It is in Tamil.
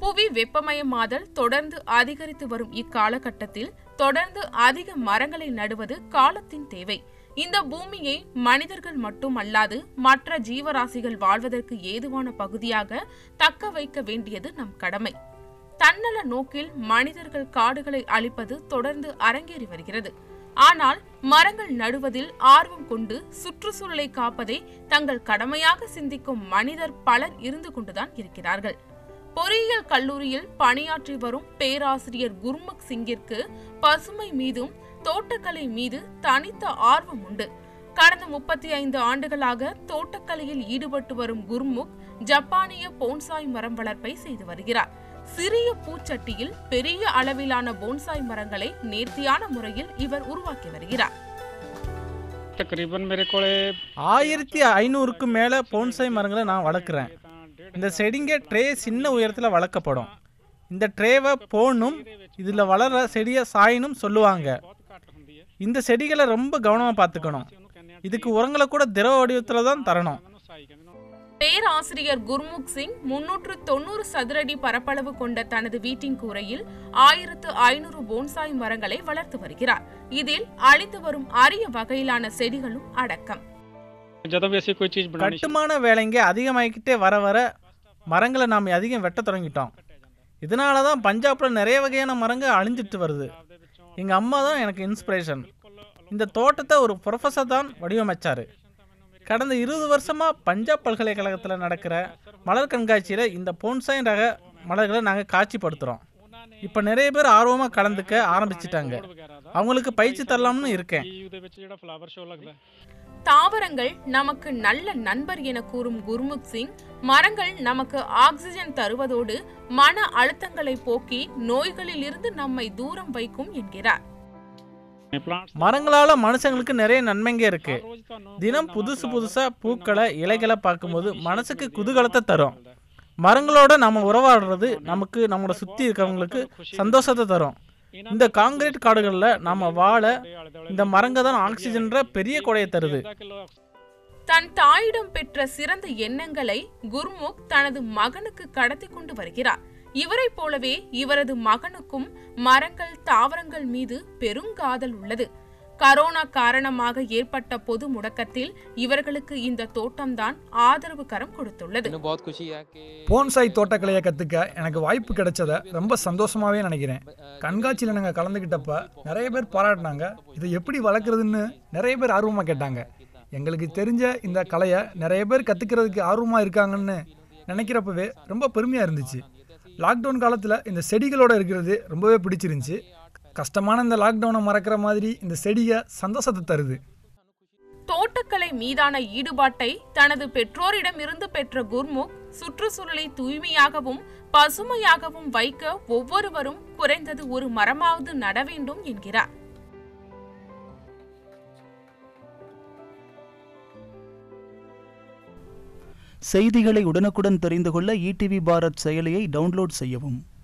புவி வெப்பமயமாதல் தொடர்ந்து அதிகரித்து வரும் இக்காலகட்டத்தில் தொடர்ந்து அதிக மரங்களை நடுவது காலத்தின் தேவை இந்த பூமியை மனிதர்கள் மட்டுமல்லாது மற்ற ஜீவராசிகள் வாழ்வதற்கு ஏதுவான பகுதியாக தக்க வைக்க வேண்டியது நம் கடமை தன்னல நோக்கில் மனிதர்கள் காடுகளை அழிப்பது தொடர்ந்து அரங்கேறி வருகிறது ஆனால் மரங்கள் நடுவதில் ஆர்வம் கொண்டு சுற்றுச்சூழலை காப்பதை தங்கள் கடமையாக சிந்திக்கும் மனிதர் பலர் இருந்து கொண்டுதான் இருக்கிறார்கள் பொறியியல் கல்லூரியில் பணியாற்றி வரும் பேராசிரியர் குர்முக் சிங்கிற்கு பசுமை மீதும் தோட்டக்கலை மீது தனித்த ஆர்வம் உண்டு கடந்த முப்பத்தி ஐந்து ஆண்டுகளாக தோட்டக்கலையில் ஈடுபட்டு வரும் குர்முக் ஜப்பானிய போன்சாய் மரம் வளர்ப்பை செய்து வருகிறார் சிறிய பூச்சட்டியில் பெரிய அளவிலான போன்சாய் மரங்களை நேர்த்தியான முறையில் இவர் உருவாக்கி வருகிறார் तकरीबन मेरे कोले ஆயிரத்தி ஐநூறுக்கும் மேலே போன்சாய் மரங்களை நான் வளர்க்குறேன் இந்த செடிங்க ட்ரே சின்ன உயரத்தில் வளர்க்கப்படும் இந்த ட்ரேவை போனும் இதில் வளர்கிற செடியை சாயினும் சொல்லுவாங்க இந்த செடிகளை ரொம்ப கவனமாக பார்த்துக்கணும் இதுக்கு உரங்களை கூட திரவ வடிவத்தில் தான் தரணும் பேராசிரியர் குர்முக் சிங் முன்னூற்று தொண்ணூறு சதுரடி பரப்பளவு கொண்ட தனது வீட்டின் கூரையில் ஆயிரத்து ஐநூறு போன்சாய் மரங்களை வளர்த்து வருகிறார் இதில் அழிந்து வரும் அரிய வகையிலான செடிகளும் அடக்கம் ਜਦੋਂ ਵੀ ਅਸੀਂ ਕੋਈ ਚੀਜ਼ ਬਣਾਉਣੀ கட்டுமான வேலைங்க அதிகமாகிக்கிட்டே வர வர மரங்களை நாம் அதிகம் வெட்ட தொடங்கிட்டோம் இதனால தான் பஞ்சாபில் நிறைய வகையான மரங்கள் அழிஞ்சிட்டு வருது எங்கள் அம்மா தான் எனக்கு இன்ஸ்பிரேஷன் இந்த தோட்டத்தை ஒரு ப்ரொஃபஸர் தான் வடிவமைச்சார் கடந்த இருபது வருஷமாக பஞ்சாப் பல்கலைக்கழகத்தில் நடக்கிற மலர் கண்காட்சியில் இந்த போன்சாய் ரக மலர்களை நாங்கள் காட்சிப்படுத்துகிறோம் இப்போ நிறைய பேர் ஆர்வமாக கலந்துக்க ஆரம்பிச்சிட்டாங்க அவங்களுக்கு பயிற்சி தரலாம்னு இருக்கேன் ਕੀ ਉਹਦੇ ਵਿੱਚ ਜਿਹੜਾ ਫਲਾਵਰ ਸ਼ੋ ਲੱਗਦਾ ਹੈ। தாவரங்கள் நமக்கு நல்ல நண்பர் என கூறும் குர்முக் சிங் மரங்கள் நமக்கு ஆக்சிஜன் தருவதோடு மன அழுத்தங்களை போக்கி நோய்களில் இருந்து நம்மை தூரம் வைக்கும் என்கிறார் plants மரங்களால் மனுஷங்களுக்கு நிறைய நன்மைங்க இருக்குது ਰੋਜ਼ ਤੁਹਾਨੂੰ தினம் புதுசு புதுசாக பூக்களை இலைகளை பார்க்கும்போது மனசுக்கு குதூகலத்தை தரும் மரங்களோட நம்ம உறவாடுறது நமக்கு நம்மளை சுற்றி இருக்கவங்களுக்கு சந்தோஷத்தை தரும் இந்த காங்கிரீட் காடுகளில் நம்ம வாழ இந்த மரங்க தான் ஆக்சிஜன்ற பெரிய கொடையை தருது ਕਿਲੋ தன் தாயிடம் பெற்ற சிறந்த எண்ணங்களை குர்முக் தனது மகனுக்கு கடத்தி கொண்டு வருகிறார் இவரைப் போலவே இவரது மகனுக்கும் மரங்கள் தாவரங்கள் மீது பெருங்காதல் உள்ளது கரோனா காரணமாக ஏற்பட்ட பொது முடக்கத்தில் இவர்களுக்கு இந்த தோட்டம்தான் ஆதரவு கரம் கொடுத்துள்ளது ਮੈਨੂੰ ਬਹੁਤ ਖੁਸ਼ੀ ਹੈ ਕਿ போன்சாய் தோட்டக்கலையை கற்றுக்க எனக்கு வாய்ப்பு கிடைச்சத ரொம்ப சந்தோஷமாகவே நினைக்கிறேன் கண்காட்சியில் நாங்கள் கலந்துக்கிட்டப்ப நிறைய பேர் பாராட்டினாங்க இதை எப்படி வளர்க்குறதுன்னு நிறைய பேர் ஆர்வமாக கேட்டாங்க எங்களுக்கு தெரிஞ்ச இந்த கலையை நிறைய பேர் கற்றுக்கிறதுக்கு ஆர்வமாக இருக்காங்கன்னு நினைக்கிறப்பவே ரொம்ப பெருமையாக இருந்துச்சு லாக்டவுன் காலத்தில் இந்த செடிகளோட இருக்கிறது ரொம்பவே பிடிச்சிருந்துச்சு கஷ்டமான இந்த லாக்டவுனை மறக்கிற மாதிரி இந்த செடியை சந்தோஷத்தை தருது தோட்டக்கலை மீதான ஈடுபாட்டை தனது பெற்றோரிடமிருந்து பெற்ற குர்முக் சுற்றுச்சூழலை தூய்மையாகவும் பசுமையாகவும் வைக்க ஒவ்வொருவரும் குறைந்தது ஒரு மரமாவது நட வேண்டும் என்கிறார் செய்திகளை உடனுக்குடன் தெரிந்து கொள்ள ஈடிவி பாரத் செயலியை டவுன்லோட் செய்யவும்